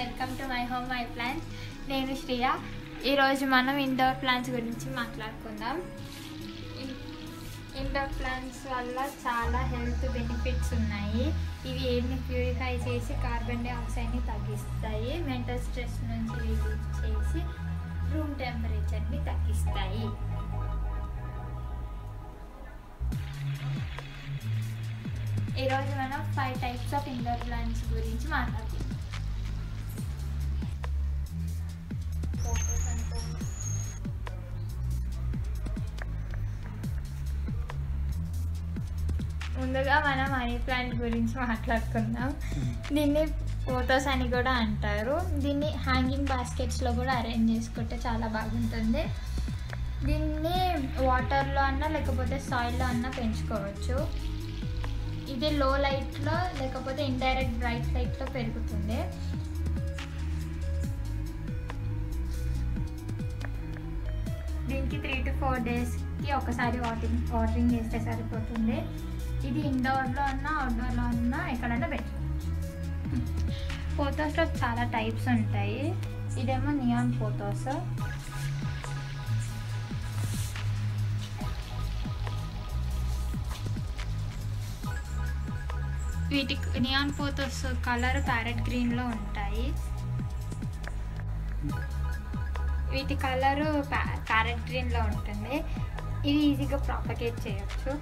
Welcome to my home my plans నేను శ్రియ ఈరోజు మనం ఇండోర్ ప్లాంట్స్ గురించి మాట్లాడుకుందాం ఇన్- ఇండోర్ ప్లాంట్స్ వల్ల చాలా హెల్త్ బెనిఫిట్స్ ఉన్నాయి ఇవి ఎయిర్ని ప్యూరిఫై చేసి కార్బన్ డైఆక్సైడ్ని తగ్గిస్తాయి మెంటల్ స్ట్రెస్ నుంచి రిలీజ్ చేసి రూమ్ టెంపరేచర్ని తగ్గిస్తాయి ఈరోజు మనం five types of indoor plants గురించి మాట్లాడుకుందాం Focus and focus. ముందుగా మనం మనీ ప్లాంట్ గురించి మాట్లాడుకుందాం దీన్ని ఫోటోస్ అని కూడా అంటారు దీన్ని హ్యాంగింగ్ బాస్కెట్స్లో కూడా అరేంజ్ చేసుకుంటే చాలా బాగుంటుంది దీన్ని వాటర్లో అన్నా లేకపోతే సాయిల్లో అన్నా పెంచుకోవచ్చు ఇది లో లైట్లో లేకపోతే ఇండైరెక్ట్ బ్రైట్ లైట్లో పెరుగుతుంది దీనికి త్రీ టు ఫోర్ డేస్కి ఒకసారి వాటింగ్ వాటరింగ్ చేస్తే సరిపోతుంది ఇది ఇండోర్లో ఉన్నా అవుట్డోర్లో ఉన్నా ఎక్కడన్నా పెట్టుకోవచ్చు ఫోటోస్లో చాలా టైప్స్ ఉంటాయి ఇదేమో నియాన్ ఫోటోస్ వీటి నియాన్ ఫోటోస్ కలర్ ప్యారెట్ గ్రీన్లో ఉంటాయి వీటి కలరు ప్యారెట్ గ్రీన్లో ఉంటుంది ఇది ఈజీగా ప్రాపగేట్ చేయొచ్చు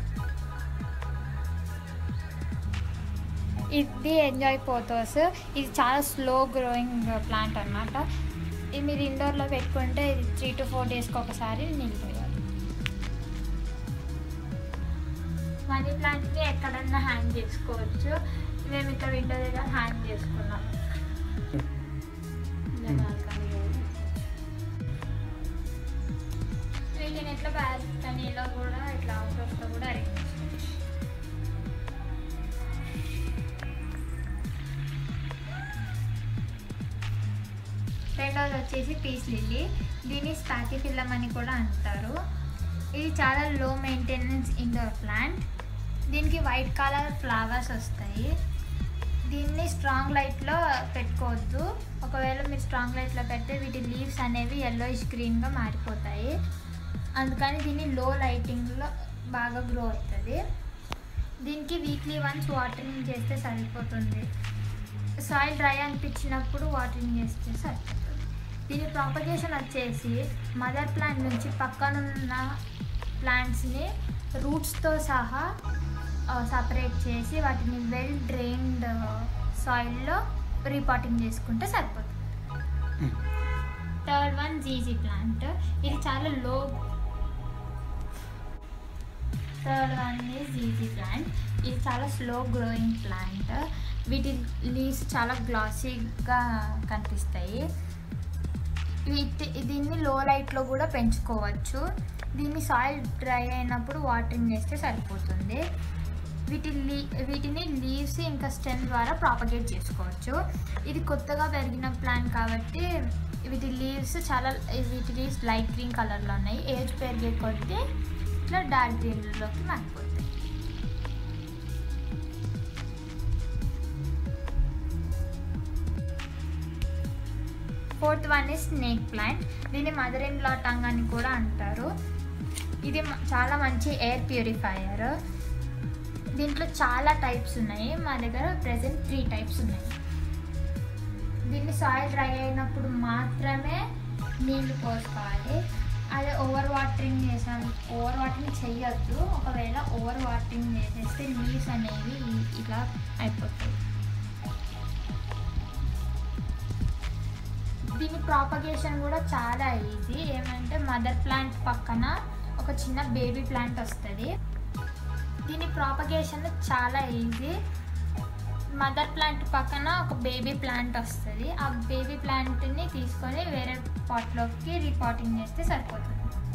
ఇది ఎంజాయ్ ఫోటోస్ ఇది చాలా స్లో గ్రోయింగ్ ప్లాంట్ అన్నమాట ఇది మీరు ఇండోర్లో పెట్టుకుంటే ఇది త్రీ టు ఫోర్ డేస్కి ఒకసారి నిలిపోయాలి మనీ ప్లాంట్ని ఎక్కడన్నా హ్యాంగ్ చేసుకోవచ్చు మేము ఇక్కడ విండో దగ్గర హ్యాంగ్ చేసుకున్నాం ఇలా balcony లో. వీటిని ఎట్లా బాల్కనీలో కూడా ఇట్లా అవుట్డోర్స్లో కూడా అరేంజ్ చేసుకోవచ్చు రెండోది వచ్చేసి పీస్ లిల్లీ దీన్ని స్పాటిఫిల్లం అని కూడా అంటారు ఇది చాలా లో మెయింటెనెన్స్ ఇండోర్ ప్లాంట్ దీనికి వైట్ కలర్ ఫ్లవర్స్ వస్తాయి దీన్ని స్ట్రాంగ్ లైట్లో పెట్టుకోవద్దు ఒకవేళ మీరు స్ట్రాంగ్ లైట్లో పెడితే వీటి లీవ్స్ అనేవి ఎల్లోయిష్ గ్రీన్గా మారిపోతాయి అందుకని దీన్ని లో లైటింగ్లో బాగా గ్రో అవుతుంది దీనికి వీక్లీ వన్స్ వాటరింగ్ చేస్తే సరిపోతుంది సాయిల్ డ్రై అనిపించినప్పుడు వాటరింగ్ చేస్తే సరిపోతుంది దీని ప్రాపగేషన్ వచ్చేసి మదర్ ప్లాంట్ నుంచి పక్కనున్న ప్లాంట్స్ని రూట్స్తో సహా సపరేట్ చేసి వాటిని వెల్ డ్రైన్డ్ సాయిల్లో రీపాటింగ్ చేసుకుంటే సరిపోతుంది థర్డ్ వన్ జీజీ ప్లాంట్ ఇది చాలా లో థర్డ్ వన్ ఈజ్ జీజీ ప్లాంట్ ఇది చాలా స్లో గ్రోయింగ్ ప్లాంట్ వీటి లీవ్స్ చాలా గ్లాసీగా కనిపిస్తాయి వీటి దీన్ని లో లైట్లో కూడా పెంచుకోవచ్చు దీన్ని సాయిల్ డ్రై అయినప్పుడు వాటరింగ్ చేస్తే సరిపోతుంది వీటి లీ వీటిని లీవ్స్ ఇంకా స్టెమ్ ద్వారా ప్రాపగేట్ చేసుకోవచ్చు ఇది కొత్తగా పెరిగిన ప్లాంట్ కాబట్టి వీటి లీవ్స్ చాలా వీటి లీవ్స్ లైట్ గ్రీన్ కలర్లో ఉన్నాయి ఏజ్ పెరిగే కొద్దీ ఇట్లా డార్క్ గ్రీన్లోకి మారిపోతాయి fourth one is snake plant దీన్ని మదర్ ఇన్ లా టంగ్ అని కూడా అంటారు ఇది మ- చాలా మంచి ఎయిర్ ప్యూరిఫైయర్ దీంట్లో చాలా టైప్స్ ఉన్నాయి మా దగ్గర ప్రెసెంట్ త్రీ టైప్స్ ఉన్నాయి దీన్ని సాయిల్ డ్రై అయినప్పుడు మాత్రమే నీళ్లు పోసుకోవాలి అదే ఓవర్ వాటరింగ్ చేసాం ఓవర్ వాటరింగ్ చేయొద్దు ఒకవేళ ఓవర్ వాటరింగ్ చేసేస్తే లీవ్స్ అనేవి ఇ- ఇలా అయిపోతాయి దీని ప్రాపగేషన్ కూడా చాలా ఈజీ ఏమంటే మదర్ ప్లాంట్ పక్కన ఒక చిన్న బేబీ ప్లాంట్ వస్తుంది దీని ప్రాపగేషన్ చాలా ఈజీ మదర్ ప్లాంట్ పక్కన ఒక బేబీ ప్లాంట్ వస్తుంది ఆ బేబీ ప్లాంట్ని తీసుకొని వేరే పాట్లోకి రీపాటింగ్ చేస్తే సరిపోతుంది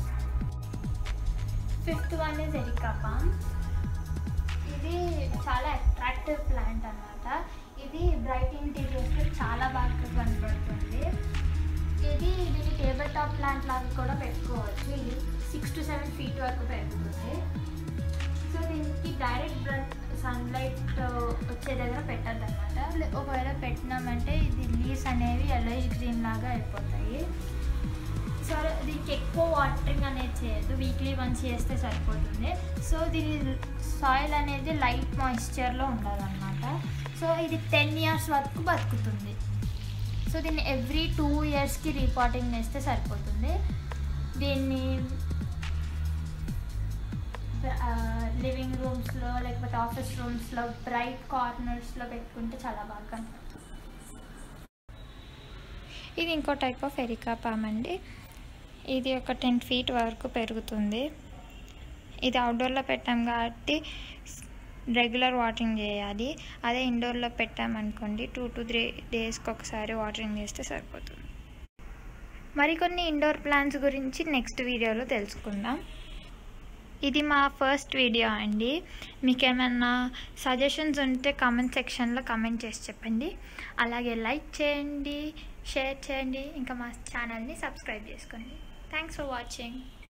ఫిఫ్త్ వన్ ఇస్ ఎరికాపామ్ ఇది చాలా అట్రాక్టివ్ ప్లాంట్ అన్నమాట ఇది బ్రైట్ ఇంటీరియర్స్లో చాలా బాగా కనబడుతుంది ఇది దీన్ని టేబుల్ టాప్ ప్లాంట్ లాగా కూడా పెట్టుకోవచ్చు ఇది సిక్స్ టు సెవెన్ ఫీట్ వరకు పెరుగుతుంది సో దీనికి డైరెక్ట్ సన్లైట్ వచ్చే దగ్గర పెట్టద్దు అనమాట ఒకవేళ పెట్టినామంటే ఇది లీవ్స్ అనేవి ఎల్లోయిష్ గ్రీన్ లాగా అయిపోతాయి సో దీనికి ఎక్కువ వాటరింగ్ అనేది చేయొద్దు వీక్లీ వన్స్ చేస్తే సరిపోతుంది సో దీని సాయిల్ అనేది లైట్ మాయిశ్చర్లో ఉండాలన్నమాట సో ఇది టెన్ ఇయర్స్ వరకు బతుకుతుంది సో దీన్ని ఎవ్రీ టూ ఇయర్స్కి రీపాటింగ్ చేస్తే సరిపోతుంది దీన్ని లివింగ్ రూమ్స్లో లేకపోతే ఆఫీస్ రూమ్స్లో బ్రైట్ కార్నర్స్లో పెట్టుకుంటే చాలా బాగా కనపడుతుంది ఇది ఇంకో టైప్ ఆఫ్ ఎరికా పామ్ అండి ఇది ఒక టెన్ ఫీట్ వరకు పెరుగుతుంది ఇది అవుట్డోర్లో పెట్టాం కాబట్టి రెగ్యులర్ వాటరింగ్ చేయాలి అదే ఇండోర్లో పెట్టామనుకోండి టూ టు త్రీ డేస్కి ఒకసారి వాటరింగ్ చేస్తే సరిపోతుంది మరికొన్ని ఇండోర్ ప్లాంట్స్ గురించి నెక్స్ట్ వీడియోలో తెలుసుకుందాం ఇది మా ఫస్ట్ వీడియో అండి మీకు ఏమైనా సజెషన్స్ ఉంటే కామెంట్ సెక్షన్లో కామెంట్ చేసి చెప్పండి అలాగే లైక్ చేయండి షేర్ చేయండి ఇంకా మా ఛానల్ని సబ్స్క్రైబ్ చేసుకోండి థ్యాంక్స్ ఫర్ వాచింగ్